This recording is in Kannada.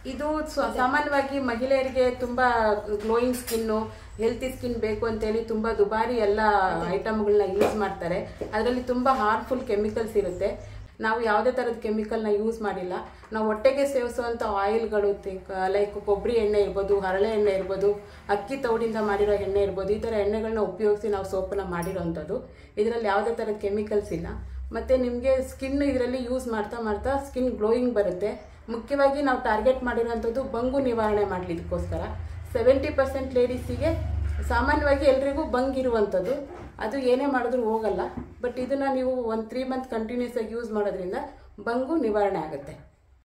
ಇದು ಸ್ವ- ಸಾಮಾನ್ಯವಾಗಿ ಮಹಿಳೆಯರಿಗೆ ತುಂಬಾ ಗ್ಲೋಯಿಂಗ್ ಸ್ಕಿನ್ನು ಹೆಲ್ತಿ ಸ್ಕಿನ್ ಬೇಕು ಅಂತೇಳಿ ತುಂಬಾ ದುಬಾರಿ ಎಲ್ಲ ಐಟಮ್ಗಳನ್ನ ಯೂಸ್ ಮಾಡ್ತಾರೆ ಅದರಲ್ಲಿ ತುಂಬಾ ಹಾರ್ಮ್ಫುಲ್ ಕೆಮಿಕಲ್ಸ್ ಇರುತ್ತೆ ನಾವು ಯಾವುದೇ ಥರದ ಕೆಮಿಕಲ್ನ ಯೂಸ್ ಮಾಡಿಲ್ಲ ನಾವು ಹೊಟ್ಟೆಗೆ ಸೇವಿಸುವಂಥ ಆಯಿಲ್ಗಳು ಲೈಕ್ ಕೊಬ್ಬರಿ ಎಣ್ಣೆ ಇರ್ಬೋದು ಹರಳೆ ಎಣ್ಣೆ ಇರ್ಬೋದು ಅಕ್ಕಿ ತೌಡಿಂದ ಮಾಡಿರೋ ಎಣ್ಣೆ ಇರ್ಬೋದು ಈ ಥರ ಎಣ್ಣೆಗಳನ್ನ ಉಪಯೋಗಿಸಿ ನಾವು ಸೋಪನ್ನ ಮಾಡಿರೋವಂಥದ್ದು ಇದರಲ್ಲಿ ಯಾವುದೇ ಥರದ ಕೆಮಿಕಲ್ಸ್ ಇಲ್ಲ ಮತ್ತು ನಿಮಗೆ ಸ್ಕಿನ್ ಇದರಲ್ಲಿ ಯೂಸ್ ಮಾಡ್ತಾ ಮಾಡ್ತಾ ಸ್ಕಿನ್ ಗ್ಲೋಯಿಂಗ್ ಬರುತ್ತೆ ಮುಖ್ಯವಾಗಿ ನಾವು ಟಾರ್ಗೆಟ್ ಮಾಡಿರೋಂಥದ್ದು ಬಂಗು ನಿವಾರಣೆ ಮಾಡಲಿಕ್ಕೋಸ್ಕರ ಸೆವೆಂಟಿ ಪರ್ಸೆಂಟ್ ಲೇಡೀಸಿಗೆ ಸಾಮಾನ್ಯವಾಗಿ ಎಲ್ರಿಗೂ ಬಂಗಿರುವಂಥದ್ದು ಅದು ಏನೇ ಮಾಡಿದ್ರೂ ಹೋಗಲ್ಲ ಬಟ್ ಇದನ್ನು ನೀವು ಒಂದು ತ್ರೀ ಮಂತ್ ಕಂಟಿನ್ಯೂಸ್ ಆಗಿ ಯೂಸ್ ಮಾಡೋದ್ರಿಂದ ಬಂಗು ನಿವಾರಣೆ ಆಗುತ್ತೆ